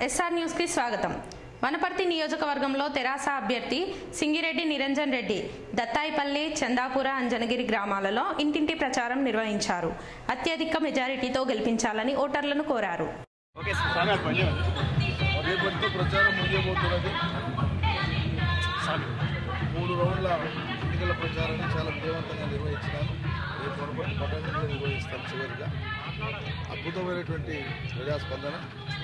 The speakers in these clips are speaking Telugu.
ఎస్ఆర్ న్యూస్కి స్వాగతం వనపర్తి నియోజకవర్గంలో తెరాస అభ్యర్థి సింగిరెడ్డి నిరంజన్ రెడ్డి దత్తాయిపల్లి చందాపుర అంజనగిరి గ్రామాలలో ఇంటింటి ప్రచారం నిర్వహించారు అత్యధిక మెజారిటీతో గెలిపించాలని ఓటర్లను కోరారు ఓకే సార్ పని రేపటితో ప్రచారం ముగియబోతున్నది మూడు రౌండ్ల ఎన్నికల ప్రచారాన్ని చాలా విజయవంతంగా నిర్వహించినాను రేపు వనపర్తి పట్టణంలో నిర్వహిస్తాం చివరిగా అద్భుతమైనటువంటి ప్రజాస్పందన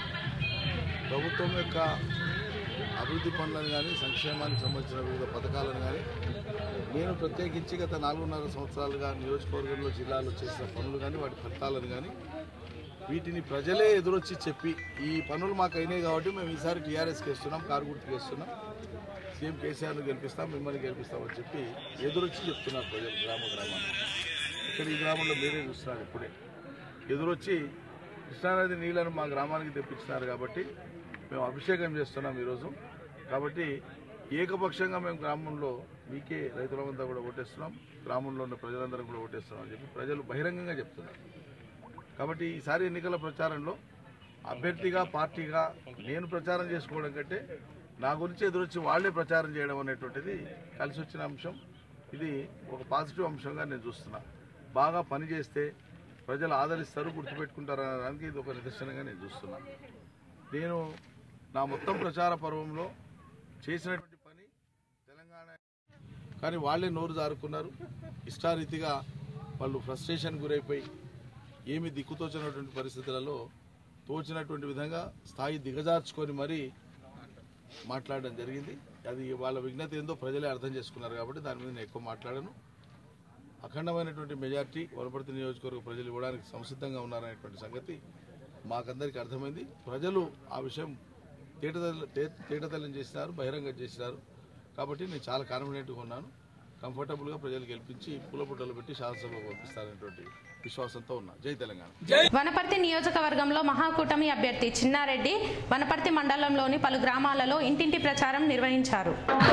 ప్రభుత్వం యొక్క అభివృద్ధి పనులను కానీ సంక్షేమానికి సంబంధించిన వివిధ పథకాలను కానీ నేను ప్రత్యేకించి గత నాలుగున్నర సంవత్సరాలుగా నియోజకవర్గంలో జిల్లాలో చేసిన పనులు కానీ వాటి ఫలితాలను కానీ వీటిని ప్రజలే ఎదురొచ్చి చెప్పి ఈ పనులు మాకు అయినాయి కాబట్టి మేము ఈసారి టీఆర్ఎస్కి వేస్తున్నాం కారు గుర్తుకి వేస్తున్నాం సీఎం కేసీఆర్ను గెలిపిస్తాం మిమ్మల్ని గెలిపిస్తామని చెప్పి ఎదురొచ్చి చెప్తున్నారు ప్రజలు గ్రామ గ్రామాన్ని ఇక్కడ ఈ గ్రామంలో మీరే చూస్తున్నారు ఇప్పుడే ఎదురొచ్చి కృష్ణానది నీళ్లను మా గ్రామానికి తెప్పించినారు కాబట్టి మేము అభిషేకం చేస్తున్నాం ఈరోజు కాబట్టి ఏకపక్షంగా మేము గ్రామంలో మీకే రైతులమంతా కూడా ఓటేస్తున్నాం గ్రామంలో ఉన్న ప్రజలందరం కూడా ఓటేస్తున్నాం అని చెప్పి ప్రజలు బహిరంగంగా చెప్తున్నారు కాబట్టి ఈసారి ఎన్నికల ప్రచారంలో అభ్యర్థిగా పార్టీగా నేను ప్రచారం చేసుకోవడం కంటే నా గురించి ఎదురొచ్చి వాళ్ళే ప్రచారం చేయడం అనేటువంటిది కలిసి వచ్చిన అంశం ఇది ఒక పాజిటివ్ అంశంగా నేను చూస్తున్నా బాగా పని చేస్తే ప్రజలు ఆదరిస్తారు గుర్తుపెట్టుకుంటారు అనడానికి ఇది ఒక నిదర్శనంగా నేను చూస్తున్నా నేను నా మొత్తం ప్రచార పర్వంలో చేసినటువంటి పని తెలంగాణ కానీ వాళ్ళే నోరు జారుకున్నారు ఇష్టారీతిగా వాళ్ళు ఫ్రస్ట్రేషన్ గురైపోయి ఏమి దిక్కుతోచినటువంటి పరిస్థితులలో తోచినటువంటి విధంగా స్థాయి దిగజార్చుకొని మరీ మాట్లాడడం జరిగింది అది వాళ్ళ విజ్ఞత ఏందో ప్రజలే అర్థం చేసుకున్నారు కాబట్టి దాని మీద నేను ఎక్కువ మాట్లాడను అఖండమైనటువంటి మెజార్టీ వనపర్తి నియోజకవర్గ ప్రజలు ఇవ్వడానికి సంసిద్ధంగా ఉన్నారనేటువంటి సంగతి మాకందరికీ అర్థమైంది ప్రజలు ఆ విషయం తేటతెల్ల తే- తేటతెల్లం చేసినారు బహిరంగం చేసినారు కాబట్టి నేను చాలా కాన్ఫిడెంట్గా ఉన్నాను కంఫర్టబుల్గా ప్రజలు గెలిపించి పూలపుట్టలు పెట్టి శాసనసభ పంపిస్తారనేటువంటి విశ్వాసంతో ఉన్నా జై తెలంగాణ వనపర్తి నియోజకవర్గంలో మహాకూటమి అభ్యర్థి చిన్నారెడ్డి వనపర్తి మండలంలోని పలు గ్రామాలలో ఇంటింటి ప్రచారం నిర్వహించారు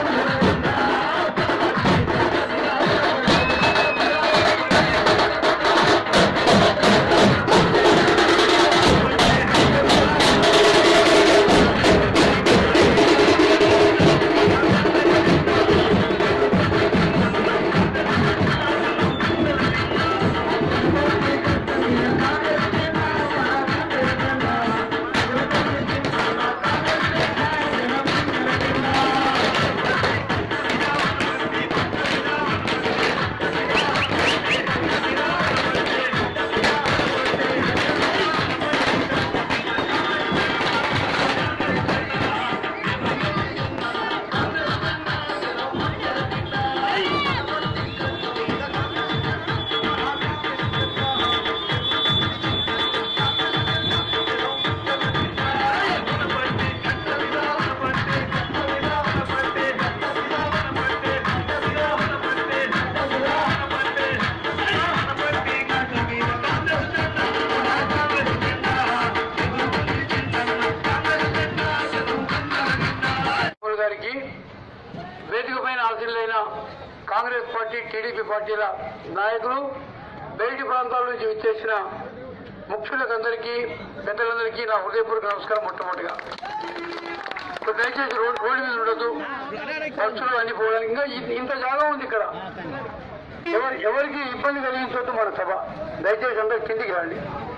రాహుల్ గారికి వేదిక పైన హాజరులైన కాంగ్రెస్ పార్టీ టీడీపీ పార్టీల నాయకులు బయటి ప్రాంతాల నుంచి విచ్చేసిన ముఖ్యులకందరికీ పెద్దలందరికీ నా హృదయపూర్వక నమస్కారం మొట్టమొదటిగా ఇప్పుడు దయచేసి రోడ్ రోడ్డు మీద ఉండదు ఖర్చులు అన్ని పోవడానికి ఇంకా ఇ- ఇంత జాగా ఉంది ఇక్కడ ఎవరి ఎవరికి ఇబ్బంది కలిగించవద్దు మన సభ దయచేసి అందరు కిందికి రండి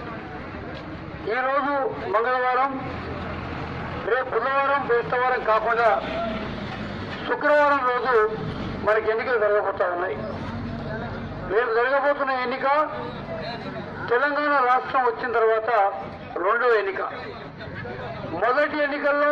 ఈరోజు మంగళవారం రేపు బుధవారం బేస్తవారం కాకుండా శుక్రవారం రోజు మనకి ఎన్నికలు జరగబోతా ఉన్నాయి రేపు జరగబోతున్న ఎన్నిక తెలంగాణ రాష్ట్రం వచ్చిన తర్వాత రెండో ఎన్నిక మొదటి ఎన్నికల్లో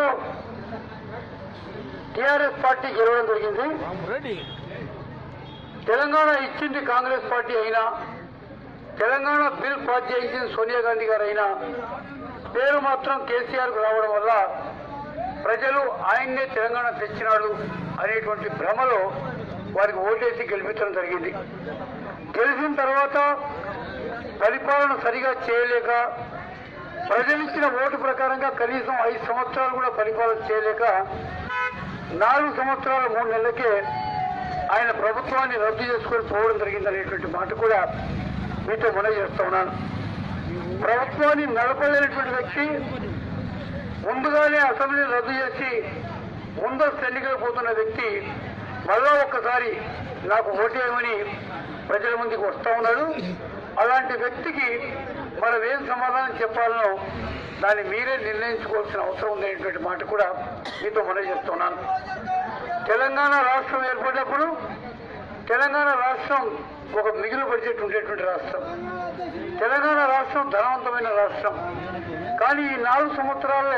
టీఆర్ఎస్ పార్టీ గెలవడం జరిగింది తెలంగాణ ఇచ్చింది కాంగ్రెస్ పార్టీ అయినా తెలంగాణ బిల్ పాస్ చేయించింది సోనియా గాంధీ గారు అయినా పేరు మాత్రం కేసీఆర్ కు రావడం వల్ల ప్రజలు ఆయన్నే తెలంగాణ తెచ్చినాడు అనేటువంటి భ్రమలో వారికి ఓటేసి గెలిపించడం జరిగింది గెలిచిన తర్వాత పరిపాలన సరిగా చేయలేక ప్రజలిచ్చిన ఓటు ప్రకారంగా కనీసం ఐదు సంవత్సరాలు కూడా పరిపాలన చేయలేక నాలుగు సంవత్సరాల మూడు నెలలకే ఆయన ప్రభుత్వాన్ని రద్దు చేసుకొని పోవడం జరిగిందనేటువంటి మాట కూడా మీతో మనవి చేస్తా ఉన్నాను ప్రభుత్వాన్ని నడపలేనటువంటి వ్యక్తి ముందుగానే అసెంబ్లీ రద్దు చేసి ముందస్తు ఎన్నికలు పోతున్న వ్యక్తి మళ్ళా ఒక్కసారి నాకు ఓటేయమని ప్రజల ముందుకు వస్తా ఉన్నాడు అలాంటి వ్యక్తికి మనం ఏం సమాధానం చెప్పాలనో దాన్ని మీరే నిర్ణయించుకోవాల్సిన అవసరం ఉందనేటువంటి మాట కూడా మీతో మనవి చేస్తున్నాను తెలంగాణ రాష్ట్రం ఏర్పడినప్పుడు తెలంగాణ రాష్ట్రం ఒక మిగులు బడ్జెట్ ఉండేటువంటి రాష్ట్రం తెలంగాణ రాష్ట్రం ధనవంతమైన రాష్ట్రం కానీ ఈ నాలుగు సంవత్సరాల్లో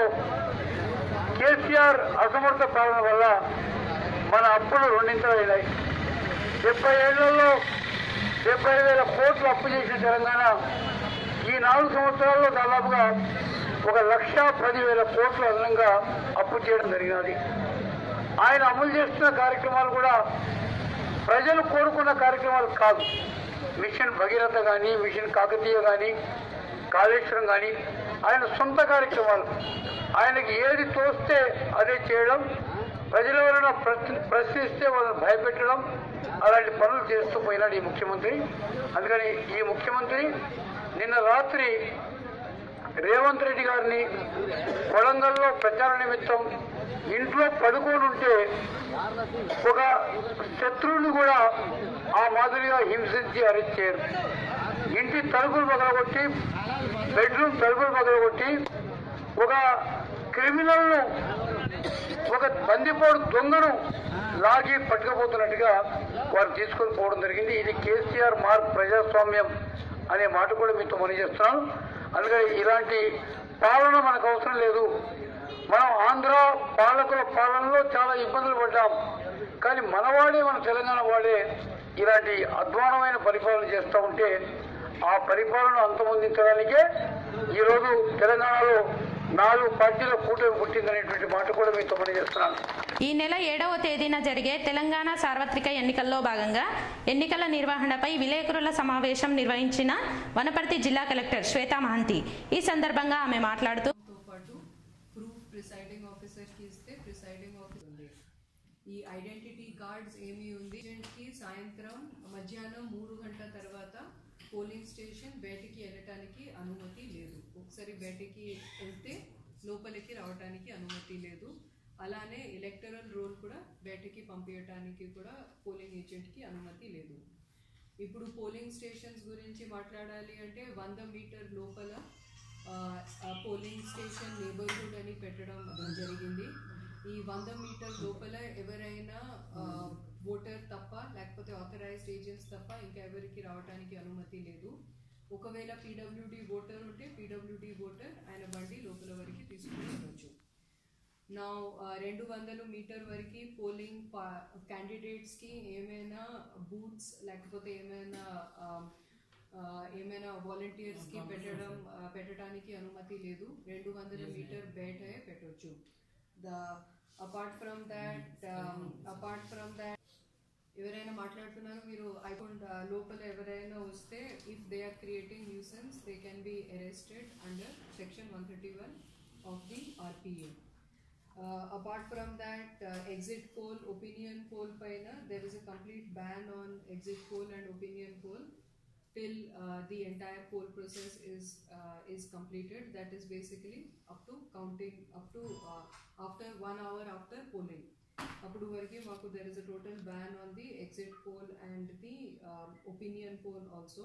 కేసీఆర్ అసమర్థ పాలన వల్ల మన అప్పులు రెండింతలైనాయి డెబ్బై ఏళ్లలో డెబ్బై వేల కోట్లు అప్పు చేసిన తెలంగాణ ఈ నాలుగు సంవత్సరాల్లో దాదాపుగా ఒక లక్ష పదివేల కోట్ల అదనంగా అప్పు చేయడం జరిగినది ఆయన అమలు చేస్తున్న కార్యక్రమాలు కూడా ప్రజలు కోరుకున్న కార్యక్రమాలు కాదు మిషన్ భగీరథ కానీ మిషన్ కాకతీయ కానీ కాళేశ్వరం కానీ ఆయన సొంత కార్యక్రమాలు ఆయనకి ఏది తోస్తే అదే చేయడం ప్రజల వలన ప్రశ్న- ప్రశ్నిస్తే వాళ్ళని భయపెట్టడం అలాంటి పనులు చేస్తూ పోయినాడు ఈ ముఖ్యమంత్రి అందుకని ఈ ముఖ్యమంత్రి నిన్న రాత్రి రేవంత్ రెడ్డి గారిని కొడంగల్లో ప్రచార నిమిత్తం ఇంట్లో పడుకొని ఉంటే ఒక శత్రువుని కూడా ఆ మాదిరిగా హింసించి అరెస్ట్ చేయరు ఇంటి తలుపులు పగలగొట్టి బెడ్రూమ్ తలుపులు పగలగొట్టి ఒక క్రిమినల్ను ఒక బందిపోడు దొంగను లాగి పట్టుకుపోతున్నట్టుగా వారు తీసుకొని పోవడం జరిగింది ఇది కేసీఆర్ మార్క్ ప్రజాస్వామ్యం అనే మాట కూడా మీతో మనం చేస్తున్నాను అందుకని ఇలాంటి పాలన మనకు అవసరం లేదు మనం ఆంధ్ర పాలకుల పాలనలో చాలా ఇబ్బందులు పడ్డాం కానీ మనవాడే మన తెలంగాణ వాడే ఇలాంటి అధ్వానమైన పరిపాలన చేస్తూ ఉంటే ఆ పరిపాలన అంతమొందించడానికే ఈరోజు తెలంగాణలో నాలుగు పార్టీల కూటమి పుట్టిందనేటువంటి మాట కూడా మీతో మనం చేస్తున్నాను ఈ నెల ఏడవ తేదీన జరిగే తెలంగాణ సార్వత్రిక ఎన్నికల్లో భాగంగా ఎన్నికల నిర్వహణపై విలేకరుల సమావేశం నిర్వహించిన వనపర్తి జిల్లా కలెక్టర్ శ్వేతా మహంతి ఈ సందర్భంగా ఆమె మాట్లాడుతూ తో పాటు ప్రూఫ్ ప్రిసైడింగ్ ఆఫీసర్ కి ఇస్తే ప్రిసైడింగ్ ఆఫీసర్ ఉంది ఈ ఐడెంటిటీ కార్డ్స్ ఏమి ఉంది Agent కి సాయంత్రం మధ్యాహ్నం మూడు గంటల తర్వాత పోలింగ్ స్టేషన్ బయటికి వెళ్ళటానికి అనుమతి లేదు ఒకసారి బయటికి వెళ్తే లోపలికి రావడానికి అనుమతి లేదు అలానే ఎలక్టరల్ రోల్ కూడా బయటికి పంపించడానికి కూడా పోలింగ్ ఏజెంట్కి అనుమతి లేదు ఇప్పుడు పోలింగ్ స్టేషన్స్ గురించి మాట్లాడాలి అంటే వంద మీటర్ లోపల ఆ, ఆ పోలింగ్ స్టేషన్ నేబర్హుడ్ అని పెట్టడం జరిగింది ఈ వంద మీటర్ లోపల ఎవరైనా ఆ, ఓటర్ తప్ప లేకపోతే ఆథరైజ్డ్ ఏజెంట్స్ తప్ప ఇంకా ఎవరికి రావడానికి అనుమతి లేదు ఒకవేళ పీడబ్ల్యూడి ఓటర్ ఉంటే పీడబ్ల్యూడి ఓటర్ ఆయన బండి లోపల వరకు తీసుకుని వెళ్ళొచ్చు నా రెండు వందలు మీటర్ వరకు పోలింగ్ క్యాండిడేట్స్కి ఏమైనా బూత్స్ లేకపోతే ఏమైనా ఆ, ఆ, ఏమైనా వాలంటీర్స్కి పెట్టడం ఆ, పెట్టడానికి అనుమతి లేదు రెండు వందల మీటర్ బయటే పెట్టొచ్చు the apart from that apart from that ఎవరైనా మాట్లాడుతున్నారు మీరు ఐఫోన్ లోపల ఎవరైనా వస్తే if they are creating nuisance they can be arrested under section one thirty one of the RPA apart from that exit poll opinion poll పైన there is a complete ban on exit poll and opinion poll till uh, the entire poll process is uh, is completed. That is basically up to counting up to uh, after one hour after polling. అప్పుడు వరకు మాకు there is a total ban on the exit poll and the opinion poll also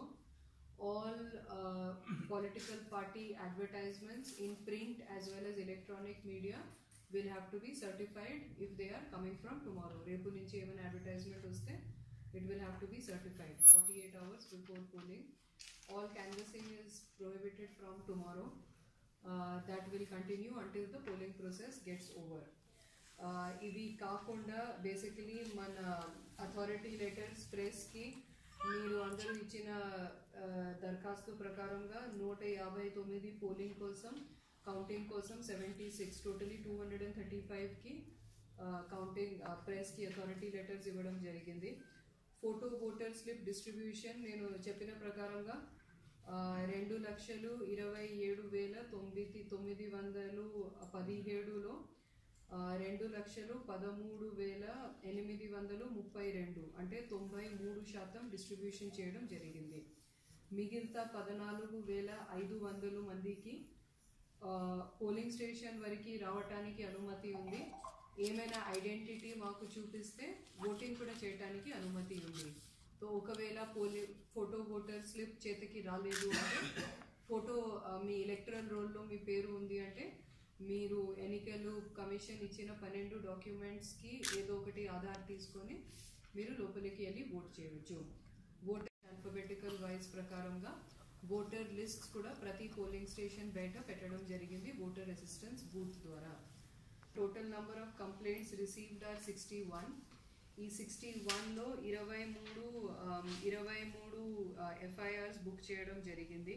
all political party advertisements in print as well as electronic media will have to be certified if they are coming from tomorrow రేపు నుంచి ఏమైనా అడ్వర్టైజ్మెంట్ వస్తే it will have to be certified 48 hours before polling. All canvassing is prohibited from tomorrow. Uh, that will continue until the polling process gets over. Uh, ఇవి కాకుండా బేసికలీ మన అథారిటీ లెటర్స్ ప్రెస్కి మీరు అందరూ ఇచ్చిన uh, దరఖాస్తు ప్రకారంగా నూట యాభై తొమ్మిది పోలింగ్ కోసం కౌంటింగ్ కోసం seventy six totally two hundred and thirty ఫైవ్కి కౌంటింగ్ ప్రెస్కి అథారిటీ లెటర్స్ ఇవ్వడం జరిగింది ఫోటో ఓటర్ స్లిప్ డిస్ట్రిబ్యూషన్ నేను చెప్పిన ప్రకారంగా ఆ, రెండు లక్షలు ఇరవై ఏడు వేల తొమ్మిది తొమ్మిది వందలు పదిహేడులో ఆ, రెండు లక్షలు పదమూడు వేల ఎనిమిది వందలు ముప్పై రెండు అంటే తొంభై మూడు శాతం డిస్ట్రిబ్యూషన్ చేయడం జరిగింది మిగిలిత పద్నాలుగు వేల ఐదు వందలు మందికి పోలింగ్ స్టేషన్ వరకు రావటానికి అనుమతి ఉంది ఏమైనా ఐడెంటిటీ మాకు చూపిస్తే ఓటింగ్ కూడా చేయడానికి అనుమతి ఉంది సో ఒకవేళ పోలి ఫోటో ఓటర్ స్లిప్ చేతికి రాలేదు అంటే ఫోటో ఆ, మీ ఎలక్ట్రల్ రోల్లో మీ పేరు ఉంది అంటే మీరు ఎన్నికలు కమిషన్ ఇచ్చిన పన్నెండు డాక్యుమెంట్స్కి ఏదో ఒకటి ఆధార్ తీసుకొని మీరు లోపలికి వెళ్ళి ఓట్ చేయవచ్చు ఓటర్ ఆల్ఫబెటికల్ వైజ్ ప్రకారంగా ఓటర్ లిస్ట్స్ కూడా ప్రతి పోలింగ్ స్టేషన్ బయట పెట్టడం జరిగింది ఓటర్ అసిస్టెన్స్ బూత్ ద్వారా total number of complaints received are sixty one ఈ సిక్స్టీ వన్లో ఇరవై మూడు ఇరవై మూడు ఎఫ్ఐఆర్స్ బుక్ చేయడం జరిగింది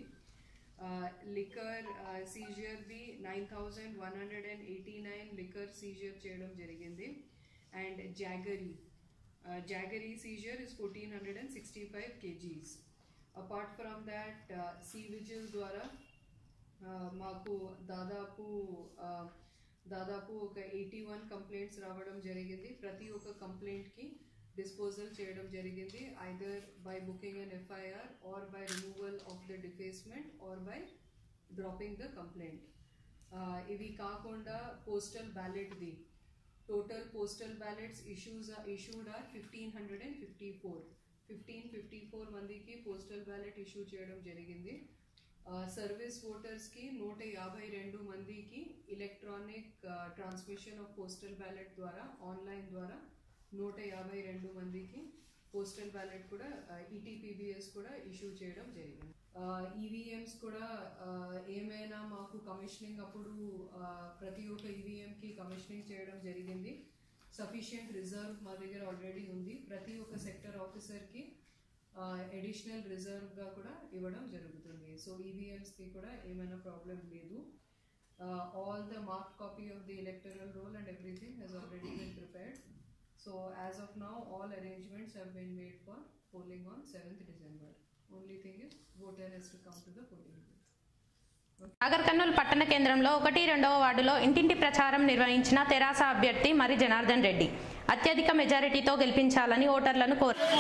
లిక్కర్ సీజర్ది nine thousand one hundred and eighty nine liquor seizure చేయడం జరిగింది and jaggery jaggery seizure is fourteen hundred and sixty five KGs apart from that C vigil ద్వారా uh, మాకు దాదాపు uh, దాదాపు ఒక ఎయిటీ వన్ కంప్లైంట్స్ రావడం జరిగింది ప్రతి ఒక్క కంప్లైంట్కి డిస్పోజల్ చేయడం జరిగింది either by booking an FIR or by removal of the defacement or by dropping the complaint ఇవి కాకుండా పోస్టల్ బ్యాలెట్ది total postal ballots issues issued are fifteen hundred and fifty four fifteen fifty four మందికి పోస్టల్ బ్యాలెట్ ఇష్యూ చేయడం జరిగింది సర్వీస్ ఓటర్స్కి నూట యాభై రెండు మందికి electronic transmission of postal ballot ద్వారా ఆన్లైన్ ద్వారా నూట యాభై రెండు మందికి పోస్టల్ బ్యాలెట్ కూడా ఈటీపీబీఎస్ కూడా ఇష్యూ చేయడం జరిగింది ఈవీఎంస్ కూడా ఆ, ఏమైనా మాకు కమిషనింగ్ అప్పుడు ఆ, ప్రతి ఒక్క ఈవీఎంకి కమిషనింగ్ చేయడం జరిగింది సఫిషియంట్ రిజర్వ్ మా దగ్గర ఆల్రెడీ ఉంది ప్రతి ఒక్క సెక్టర్ ఆఫీసర్కి అడిషనల్ రిజర్వ్గా కూడా ఇవ్వడం జరుగుతుంది సో ఈవీఎంస్కి కూడా ఏమైనా ప్రాబ్లం లేదు all the mark copy of the electoral roll and everything has already been prepared so as of now all arrangements have been made for polling on seventh December only thing is voter has to come to the polling booth. Nagar Kurnool పట్టణ కేంద్రంలో ఒకటి రెండవ వార్డులో ఇంటింటి ప్రచారం నిర్వహించిన తెరాస అభ్యర్థి మరి జనార్దన్ రెడ్డి అత్యధిక మెజారిటీతో గెలిపించాలని ఓటర్లను కోరారు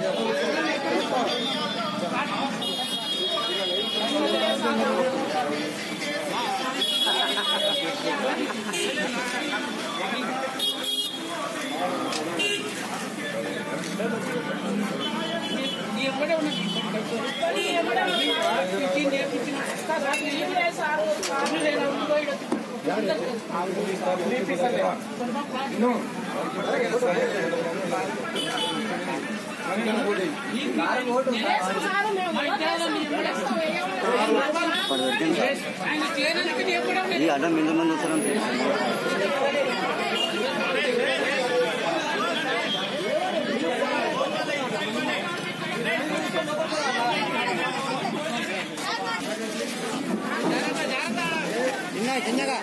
ఈ అడ్డం మీద మంది వస్తారంటే చిన్నగా చిన్నగా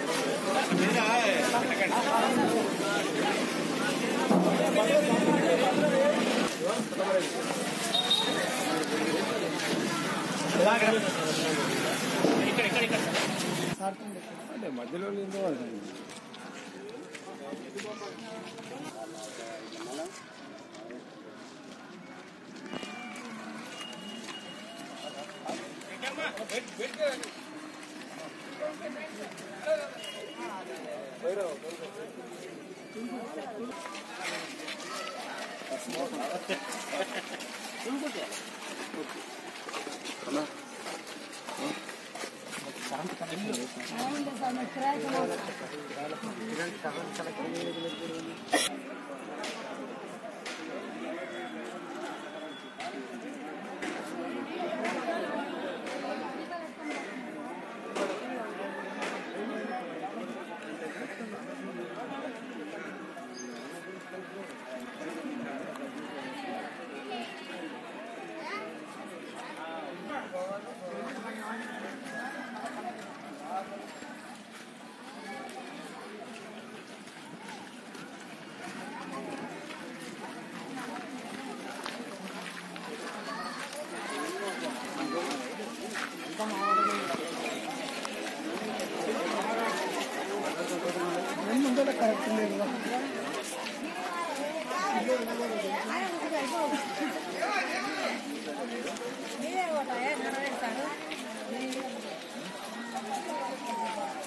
మీరే ఒకటా? ఏ నడవేస్తాడు?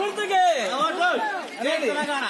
గుర్తుకే తెలంగాణ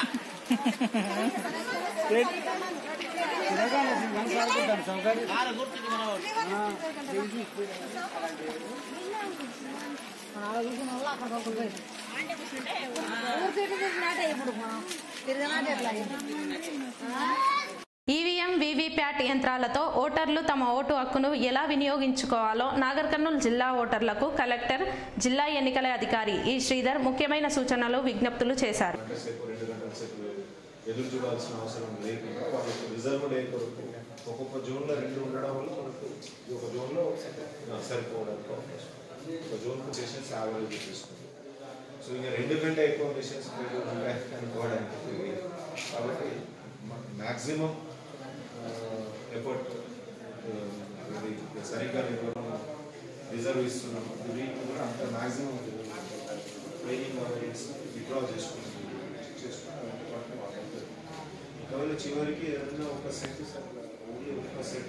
ఈవీఎం వీవీప్యాట్ యంత్రాలతో ఓటర్లు తమ ఓటు హక్కును ఎలా వినియోగించుకోవాలో నాగర్ కర్నూలు జిల్లా ఓటర్లకు కలెక్టర్ జిల్లా ఎన్నికల అధికారి ఈ శ్రీధర్ ముఖ్యమైన సూచనలు విజ్ఞప్తులు చేశారు గంట సేపు రెండు గంటల సేపు ఎదురు చూడాల్సిన అవసరం లేకుండా వాళ్ళకి రిజర్వ్ డే కొరకు ఒక్కొక్క జోన్లో రెండు ఉండడం వల్ల మనకు ఈ ఒక జోన్లో సరిపోవడానికి అవకాశం ఉంది. ఒక జోన్కు పేషెంట్స్ యావరేజ్ తీసుకుంది సో ఇంకా రెండు కంటే ఎక్కువ పేషెంట్స్ ఉంటాయి అనుకోవడానికి లేదు. కాబట్టి మ్యాక్సిమం ఎఫర్ట్ సరిగ్గా నిర్వహణ రిజర్వ్ ఇస్తున్నాము వీటిని కూడా అంత మ్యాక్సిమం ట్రైనింగ్ విత్డ్రా చేసుకుంటాం చేసుకుంటాం ఒకవేళ చివరికి ఏదైనా ఒక సెట్ ఓన్లీ ఒక సెట్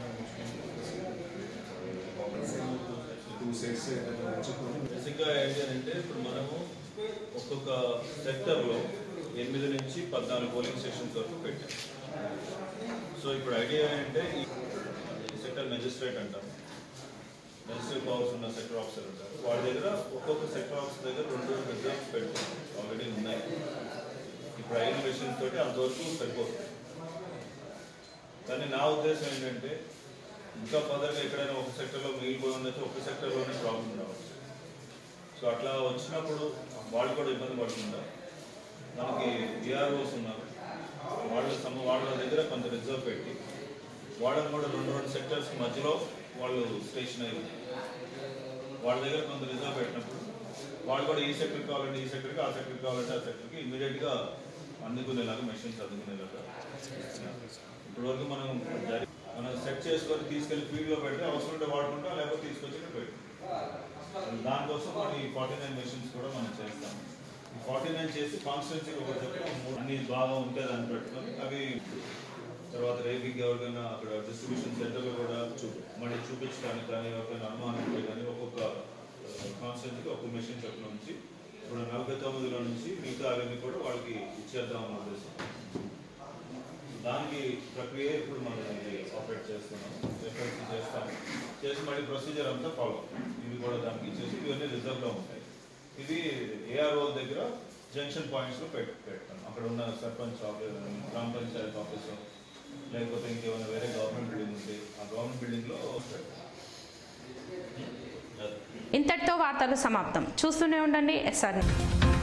టూ సెట్స్ ఉంచుకొని బేసిక్గా ఏంటి అంటే ఇప్పుడు మనము ఒక్కొక్క సెక్టర్లో ఎనిమిది నుంచి పద్నాలుగు పోలింగ్ స్టేషన్స్ వరకు పెట్టాం సో ఇప్పుడు ఐడియా ఏంటంటే ఈ సెక్టర్ మెజిస్ట్రేట్ అంటాం మెజిస్ట్రేట్ పవర్స్ ఉన్న సెక్టర్ ఆఫీసర్ ఉంటారు వాళ్ళ దగ్గర ఒక్కొక్క సెక్టర్ ఆఫీసర్ దగ్గర రెండు ఎగ్జామ్స్ పెడుతున్నాం ఆల్రెడీ ఉన్నాయి ఇప్పుడు ఐదు మెషిన్స్ తోటి అంతవరకు సరిపోతుంది కానీ నా ఉద్దేశం ఏంటంటే ఇంకా ఫర్దర్గా ఎక్కడైనా ఒక సెక్టర్లో మిగిలిపోయి ఉండొచ్చు ఒక సెక్టర్లోనే ప్రాబ్లం రావచ్చు సో అట్లా వచ్చినప్పుడు వాళ్ళు కూడా ఇబ్బంది పడకుండా మనకి డిఆర్ఓస్ ఉన్నారు వాళ్ళ సమ వాళ్ళ దగ్గర కొంత రిజర్వ్ పెట్టి వాళ్ళని కూడా రెండు రెండు సెక్టర్స్ మధ్యలో వాళ్ళు స్టేషన్ అయ్యి వాళ్ళ దగ్గర కొంత రిజర్వ్ పెట్టినప్పుడు వాళ్ళు కూడా ఈ సెక్టర్ కావాలంటే ఈ సెక్టర్కి ఆ సెక్టర్ కావాలంటే ఆ సెక్టర్కి ఇమీడియట్గా అందుకునేలాగా మెషిన్స్ అందుకునేలాగా ఇప్పుడు వరకు మనం జరి- మనం సెట్ చేసుకొని తీసుకెళ్లి ఫీల్డ్లో పెడితే అవసరం ఉంటే వాడుకుంటాం లేకపోతే తీసుకొచ్చి ఇక్కడ పెట్టి దానికోసం మనం ఈ ఫార్టీ నైన్ మెషిన్స్ కూడా మనం చేస్తాం ఈ ఫార్టీ నైన్ చేసి కాన్స్టిట్యున్సీకి ఒక చెప్పిన మూడు అన్ని బాగా ఉంటే దాన్ని పెట్టుకొని అవి తర్వాత రేపీకి ఎవరికైనా అక్కడ డిస్ట్రిబ్యూషన్ సెంటర్లో కూడా చూ- మళ్ళీ చూపించడానికి కానీ ఎవరికైనా అనుమానం ఉంటే కానీ ఒక్కొక్క కాన్స్టిట్యున్సీకి ఒక్కొక్క మెషిన్ చెప్పిన నుంచి ఇప్పుడు నలభై తొమ్మిదిలో నుంచి మిగతా అవన్నీ కూడా వాళ్ళకి ఇచ్చేద్దామన్న ఉద్దేశం దానికి ప్రక్రియ ఇప్పుడు మనం ఇది ఆపరేట్ చేస్తున్నాం ఎఫ్ఎస్సి చేస్తాం చేసి మళ్ళీ ప్రొసీజర్ అంతా ఫాలో ఇది కూడా దానికి ఇచ్చేసి ఇవన్నీ రిజర్వ్లో ఉంటాయి ఇది ఏఆర్ఓ దగ్గర జంక్షన్ పాయింట్స్లో పెట్ పెడతాం అక్కడ ఉన్న సర్పంచ్ ఆఫీస్ గ్రామ పంచాయత్ ఆఫీస్ లేకపోతే ఇంకేమైనా వేరే గవర్నమెంట్ బిల్డింగ్ ఉంటే ఆ గవర్నమెంట్ బిల్డింగ్లో పెడతాం ఇంతటితో వార్తలు సమాప్తం చూస్తూనే ఉండండి ఎస్ఆర్